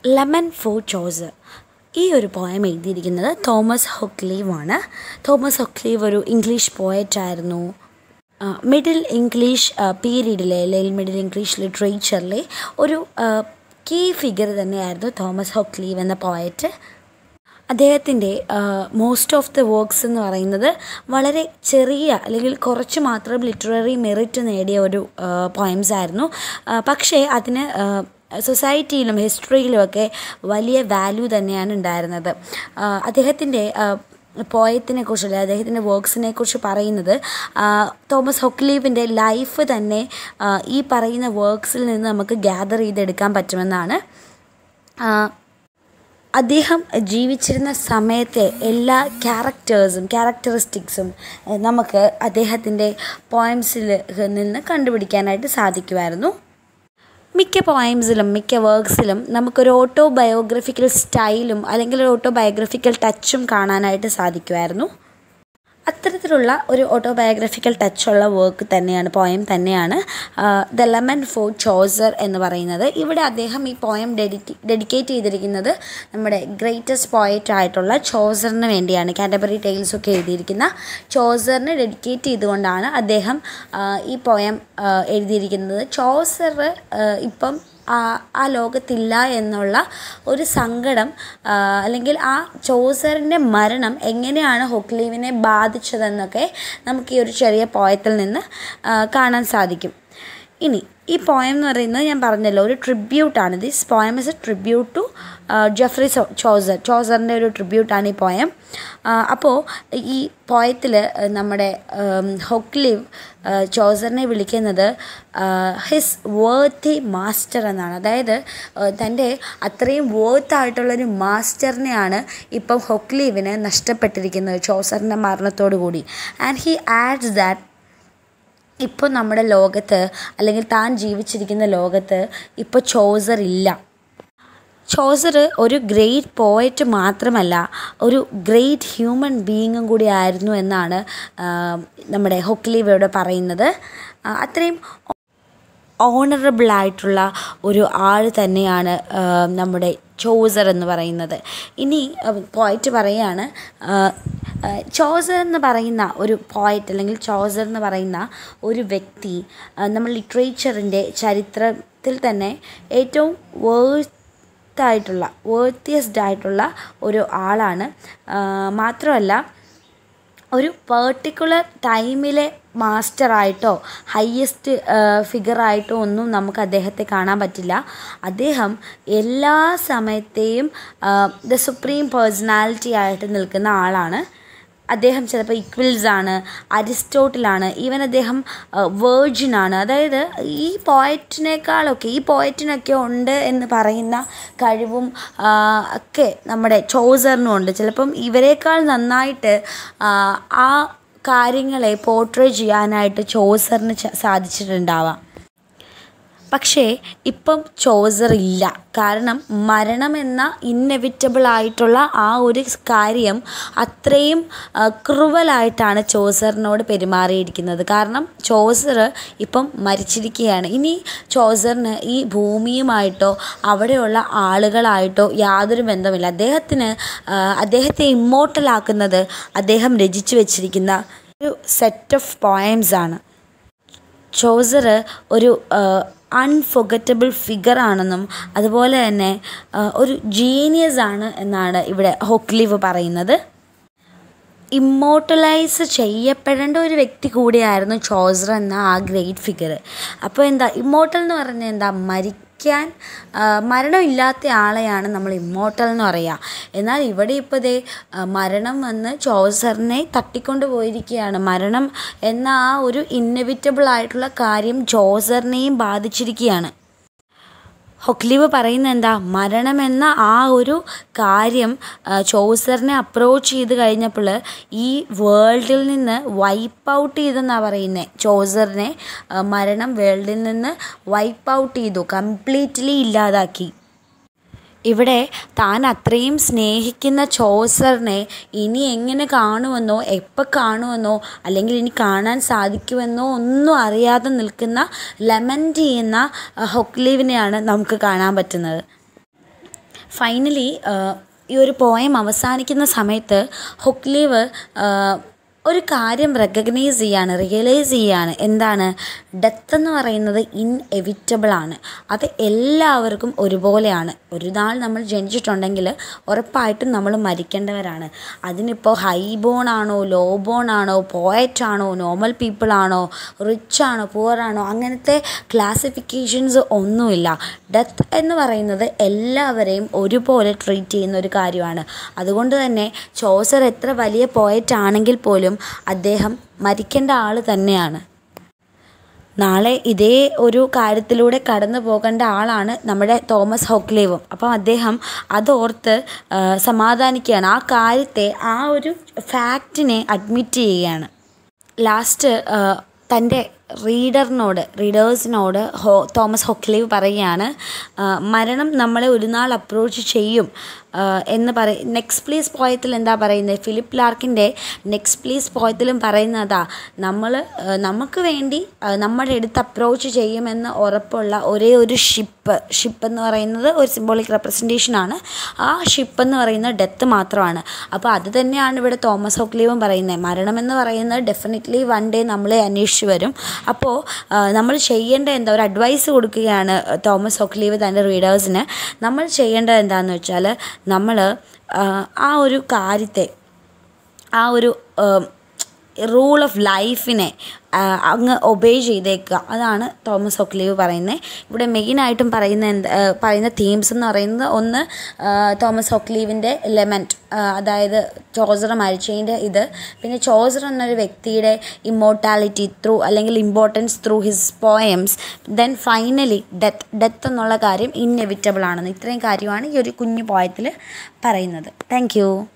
lemon for Chaucer ഈ ഒരു poem എഴുതിയിരിക്കുന്നത് തോമസ് ഹൊക്ലീവ് ആണ് തോമസ് ഹൊക്ലീവ് ഒരു ഇംഗ്ലീഷ് പോയറ്റ് ആയിരുന്നു മിഡിൽ ഇംഗ്ലീഷ് പീരീഡിലെ അല്ലെങ്കിൽ മിഡിൽ ഇംഗ്ലീഷ് ലിറ്ററേച്ചറിലെ ഒരു കീ ഫിഗർ തന്നെയായിരുന്നു തോമസ് ഹൊക്ലീവ് എന്ന പോയറ്റ് അദ്ദേഹത്തിൻ്റെ മോസ്റ്റ് ഓഫ് ദ വർക്ക്സ് എന്ന് പറയുന്നത് വളരെ ചെറിയ അല്ലെങ്കിൽ കുറച്ച് മാത്രം ലിറ്റററി മെറിറ്റ് നേടിയ ഒരു പോയംസ് ആയിരുന്നു പക്ഷേ അതിന് സൊസൈറ്റിയിലും ഹിസ്റ്ററിയിലുമൊക്കെ വലിയ വാല്യൂ തന്നെയാണ് ഉണ്ടായിരുന്നത് അദ്ദേഹത്തിൻ്റെ പോയത്തിനെ കുറിച്ച് അല്ലെങ്കിൽ അദ്ദേഹത്തിൻ്റെ വർക്ക്സിനെ കുറിച്ച് പറയുന്നത് തോമസ് ഹൊക്ലീവിൻ്റെ ലൈഫ് തന്നെ ഈ പറയുന്ന വർക്ക്സിൽ നിന്ന് നമുക്ക് ഗ്യാദർ ചെയ്തെടുക്കാൻ പറ്റുമെന്നാണ് അദ്ദേഹം ജീവിച്ചിരുന്ന സമയത്തെ എല്ലാ ക്യാരക്ടേഴ്സും ക്യാരക്ടറിസ്റ്റിക്സും നമുക്ക് അദ്ദേഹത്തിൻ്റെ പോയംസിൽ നിന്ന് കണ്ടുപിടിക്കാനായിട്ട് സാധിക്കുമായിരുന്നു മിക്ക പോയംസിലും മിക്ക വർക്ക്സിലും നമുക്കൊരു ഓട്ടോബയോഗ്രഫിക്കൽ സ്റ്റൈലും അല്ലെങ്കിൽ ഒരു ഓട്ടോബയോഗ്രഫിക്കൽ ടച്ചും കാണാനായിട്ട് സാധിക്കുമായിരുന്നു അത്തരത്തിലുള്ള ഒരു ഓട്ടോബയോഗ്രഫിക്കൽ ടച്ചുള്ള വർക്ക് തന്നെയാണ് പോയം തന്നെയാണ് ദ ലെമൺ ഫോർ ചോസർ എന്ന് പറയുന്നത് ഇവിടെ അദ്ദേഹം ഈ പോയം ഡെഡിറ്റി ഡെഡിക്കേറ്റ് ചെയ്തിരിക്കുന്നത് നമ്മുടെ ഗ്രേറ്റസ്റ്റ് പോയറ്റ് ആയിട്ടുള്ള ചോസറിന് വേണ്ടിയാണ് കാൻറ്റബറി ടെയിൽസ് ഒക്കെ എഴുതിയിരിക്കുന്ന ചോസറിന് ഡെഡിക്കേറ്റ് ചെയ്തുകൊണ്ടാണ് അദ്ദേഹം ഈ പോയം എഴുതിയിരിക്കുന്നത് ചോസർ ഇപ്പം ആ ലോകത്തില്ല എന്നുള്ള ഒരു സങ്കടം അല്ലെങ്കിൽ ആ ചോസറിൻ്റെ മരണം എങ്ങനെയാണ് ഹൊക്ലീവിനെ ബാധിച്ചതെന്നൊക്കെ നമുക്ക് ഈ ഒരു ചെറിയ പോയത്തിൽ നിന്ന് കാണാൻ സാധിക്കും ഇനി ഈ പോയം എന്ന് പറയുന്നത് ഞാൻ പറഞ്ഞല്ലോ ഒരു ട്രിബ്യൂട്ടാണ് this poem is a tribute to Geoffrey Chaucer ചോസറിൻ്റെ ഒരു ട്രിബ്യൂട്ടാണ് ഈ പോയം അപ്പോൾ ഈ പോയത്തിൽ നമ്മുടെ ഹൊക്ലിവ് ചോസറിനെ വിളിക്കുന്നത് ഹിസ് വേർത്തി മാസ്റ്റർ എന്നാണ് അതായത് തൻ്റെ അത്രയും വേർത്ത് ആയിട്ടുള്ളൊരു മാസ്റ്ററിനെയാണ് ഇപ്പം ഹൊക്ലീവിന് നഷ്ടപ്പെട്ടിരിക്കുന്നത് ചോസറിൻ്റെ മരണത്തോടു കൂടി ആൻഡ് ഹി ആഡ്സ് ദാറ്റ് ഇപ്പോൾ നമ്മുടെ ലോകത്ത് അല്ലെങ്കിൽ താൻ ജീവിച്ചിരിക്കുന്ന ലോകത്ത് ഇപ്പോൾ ചോസർ ഇല്ല ചോസർ ഒരു ഗ്രേറ്റ് പോയറ്റ് മാത്രമല്ല ഒരു ഗ്രേറ്റ് ഹ്യൂമൻ ബീയിങ്ങും കൂടി ആയിരുന്നു എന്നാണ് നമ്മുടെ ഹൊക്ലീവയോട് പറയുന്നത് അത്രയും ഓണറബിൾ ആയിട്ടുള്ള ഒരു ആൾ തന്നെയാണ് നമ്മുടെ ചോസർ എന്ന് പറയുന്നത് ഇനി പോയിറ്റ് പറയുകയാണ് ചോസർ എന്ന് പറയുന്ന ഒരു പോയറ്റ് അല്ലെങ്കിൽ ചോസർ എന്ന് പറയുന്ന ഒരു വ്യക്തി നമ്മൾ ലിറ്ററേച്ചറിൻ്റെ ചരിത്രത്തിൽ തന്നെ ഏറ്റവും വേർത്തായിട്ടുള്ള വേർത്തിയസ്ഡ് ആയിട്ടുള്ള ഒരു ആളാണ് മാത്രമല്ല ഒരു പേർട്ടിക്കുലർ ടൈമിലെ മാസ്റ്ററായിട്ടോ ഹയ്യസ്റ്റ് ഫിഗറായിട്ടോ ഒന്നും നമുക്ക് അദ്ദേഹത്തെ കാണാൻ പറ്റില്ല അദ്ദേഹം എല്ലാ സമയത്തെയും ദ സുപ്രീം പേഴ്സണാലിറ്റി ആയിട്ട് നിൽക്കുന്ന ആളാണ് അദ്ദേഹം ചിലപ്പോൾ ഇക്വിൽസ് ആണ് അരിസ്റ്റോട്ടിലാണ് ഈവൻ അദ്ദേഹം വേർജിനാണ് അതായത് ഈ പോയറ്റിനേക്കാളൊക്കെ ഈ പോയറ്റിനൊക്കെ ഉണ്ട് എന്ന് പറയുന്ന കഴിവും ഒക്കെ നമ്മുടെ ചോസറിനും ഉണ്ട് ചിലപ്പം ഇവരെക്കാൾ നന്നായിട്ട് ആ കാര്യങ്ങളെ പോർട്രേ ചെയ്യാനായിട്ട് ചോസറിന് സാധിച്ചിട്ടുണ്ടാവാം പക്ഷേ ഇപ്പം ചോസർ ഇല്ല കാരണം മരണം എന്ന ഇന്നെവിറ്റബിൾ ആയിട്ടുള്ള ആ ഒരു കാര്യം അത്രയും ക്രുവലായിട്ടാണ് ചോസറിനോട് പെരുമാറിയിരിക്കുന്നത് കാരണം ചോസർ ഇപ്പം മരിച്ചിരിക്കുകയാണ് ഇനി ചോസറിന് ഈ ഭൂമിയുമായിട്ടോ അവിടെയുള്ള ആളുകളായിട്ടോ യാതൊരു ബന്ധമില്ല അദ്ദേഹത്തിന് അദ്ദേഹത്തെ ഇമ്മോർട്ടലാക്കുന്നത് അദ്ദേഹം രചിച്ചു വച്ചിരിക്കുന്ന ഒരു സെറ്റ് ഓഫ് പോയംസ് ആണ് ചോസർ ഒരു അൺഫൊഗറ്റബിൾ ഫിഗർ ആണെന്നും അതുപോലെ തന്നെ ഒരു ജീനിയസ് ആണ് എന്നാണ് ഇവിടെ ഹൊക്ലിവ് പറയുന്നത് ഇമ്മോർട്ടലൈസ് ചെയ്യപ്പെടേണ്ട ഒരു വ്യക്തി കൂടിയായിരുന്നു ചോസർ എന്ന ആ ഗ്രേറ്റ് ഫിഗർ അപ്പോൾ എന്താ ഇമ്മോർട്ടൽ എന്ന് പറഞ്ഞാൽ എന്താ മരിക്കാൻ മരണമില്ലാത്ത ആളെയാണ് നമ്മൾ ഇമ്മോർട്ടൽ എന്ന് പറയുക എന്നാൽ ഇവിടെ ഇപ്പോൾ ദേ മരണം വന്ന് ചോസറിനെ തട്ടിക്കൊണ്ട് പോയിരിക്കുകയാണ് മരണം എന്ന ആ ഒരു ഇന്നെവിറ്റബിൾ ആയിട്ടുള്ള കാര്യം ചോസറിനെയും ബാധിച്ചിരിക്കുകയാണ് ഹൊക്ലീവ് പറയുന്നത് എന്താ മരണമെന്ന ആ ഒരു കാര്യം ചോസറിനെ അപ്രോച്ച് ചെയ്ത് കഴിഞ്ഞപ്പോൾ ഈ വേൾഡിൽ നിന്ന് വൈപ്പ് ഔട്ട് ചെയ്തെന്നാണ് പറയുന്നത് ചോസറിനെ മരണം വേൾഡിൽ നിന്ന് വൈപ്പ് ഔട്ട് ചെയ്തു കംപ്ലീറ്റ്ലി ഇല്ലാതാക്കി ഇവിടെ താൻ അത്രയും സ്നേഹിക്കുന്ന ചോസറിനെ ഇനി എങ്ങനെ കാണുമെന്നോ എപ്പോൾ കാണുമെന്നോ അല്ലെങ്കിൽ ഇനി കാണാൻ സാധിക്കുമെന്നോ ഒന്നും അറിയാതെ നിൽക്കുന്ന ലെമൻറ്റ് ചെയ്യുന്ന ഹൊക്ലീവിനെയാണ് നമുക്ക് കാണാൻ പറ്റുന്നത് ഫൈനലി ഈ ഒരു പോയം അവസാനിക്കുന്ന സമയത്ത് ഹുക്ലീവ് ഒരു കാര്യം റെക്കഗ്നൈസ് ചെയ്യാണ് റിയലൈസ് ചെയ്യാണ് എന്താണ് ഡെത്ത് എന്ന് പറയുന്നത് ഇൻഎവിറ്റബിൾ ആണ് അത് എല്ലാവർക്കും ഒരുപോലെയാണ് ഒരു നാൾ നമ്മൾ ജനിച്ചിട്ടുണ്ടെങ്കിൽ ഉറപ്പായിട്ടും നമ്മൾ മരിക്കേണ്ടവരാണ് അതിനിപ്പോൾ ഹൈ ബോൺ ആണോ ലോ ബോൺ ആണോ പോയറ്റ് ആണോ നോർമൽ പീപ്പിൾ ആണോ റിച്ച് ആണോ പുവർ ആണോ അങ്ങനത്തെ ക്ലാസിഫിക്കേഷൻസ് ഒന്നുമില്ല ഡെത്ത് എന്ന് പറയുന്നത് എല്ലാവരെയും ഒരുപോലെ ട്രീറ്റ് ചെയ്യുന്ന ഒരു കാര്യമാണ് അതുകൊണ്ട് തന്നെ ചോസർ എത്ര വലിയ പോയറ്റ് ആണെങ്കിൽ പോലും അദ്ദേഹം മരിക്കേണ്ട ആൾ തന്നെയാണ് നാളെ ഇതേ ഒരു കാര്യത്തിലൂടെ കടന്നു പോകേണ്ട ആളാണ് നമ്മുടെ തോമസ് ഹോക്ലേവും അപ്പം അദ്ദേഹം അതോർത്ത് സമാധാനിക്കുകയാണ് ആ കാര്യത്തെ ആ ഒരു ഫാക്റ്റിനെ അഡ്മിറ്റ് ചെയ്യുകയാണ് ലാസ്റ്റ് തൻ്റെ റീഡറിനോട് റീഡേഴ്സിനോട് ഹോ തോമസ് ഹൊക്ലീവ് പറയുകയാണ് മരണം നമ്മളെ ഒരു നാൾ അപ്രോച്ച് ചെയ്യും എന്ന് പറ നെക്സ്റ്റ് പ്ലീസ് പോയത്തിൽ എന്താ പറയുന്നത് ഫിലിപ്പ് ലാർക്കിൻ്റെ നെക്സ്റ്റ് പ്ലീസ് പോയത്തിലും പറയുന്നതാ നമ്മൾ നമുക്ക് വേണ്ടി നമ്മുടെ അടുത്ത് അപ്രോച്ച് ചെയ്യുമെന്ന് ഉറപ്പുള്ള ഒരേ ഒരു ഷിപ്പ് ഷിപ്പ് എന്ന് പറയുന്നത് ഒരു സിംബോളിക് റെപ്രസെൻറ്റേഷനാണ് ആ ഷിപ്പ് എന്ന് പറയുന്നത് ഡെത്ത് മാത്രമാണ് അപ്പോൾ അത് തന്നെയാണ് ഇവിടെ തോമസ് ഹോക്ലീവും പറയുന്നത് മരണമെന്ന് പറയുന്നത് ഡെഫിനറ്റ്ലി വൺ ഡേ നമ്മളെ അന്വേഷിച്ച് വരും അപ്പോൾ നമ്മൾ ചെയ്യേണ്ട എന്താ ഒരു അഡ്വൈസ് കൊടുക്കുകയാണ് തോമസ് ഹോക്ലീവ് തൻ്റെ റീഡേഴ്സിന് നമ്മൾ ചെയ്യേണ്ടത് എന്താണെന്ന് വെച്ചാൽ നമ്മൾ ആ ഒരു കാര്യത്തെ ആ ഒരു റൂൾ ഓഫ് ലൈഫിനെ അങ്ങ് ഒബേ ചെയ്തേക്കുക അതാണ് തോമസ് ഒക്ലീവ് പറയുന്നത് ഇവിടെ മെയിനായിട്ടും പറയുന്ന എന്ത് പറയുന്ന തീംസ് എന്ന് പറയുന്നത് ഒന്ന് തോമസ് ഒക്ലീവിൻ്റെ ലെമൻറ്റ് അതായത് ചോസർ മരിച്ചതിൻ്റെ ഇത് പിന്നെ ചോസർ എന്നൊരു വ്യക്തിയുടെ ഇമ്മോർട്ടാലിറ്റി ത്രൂ അല്ലെങ്കിൽ importance through his poems then finally death death എന്നുള്ള കാര്യം ഇന്നെവിറ്റബിൾ ആണെന്ന് ഇത്രയും കാര്യമാണ് ഈ ഒരു കുഞ്ഞു പോയത്തിൽ പറയുന്നത് താങ്ക്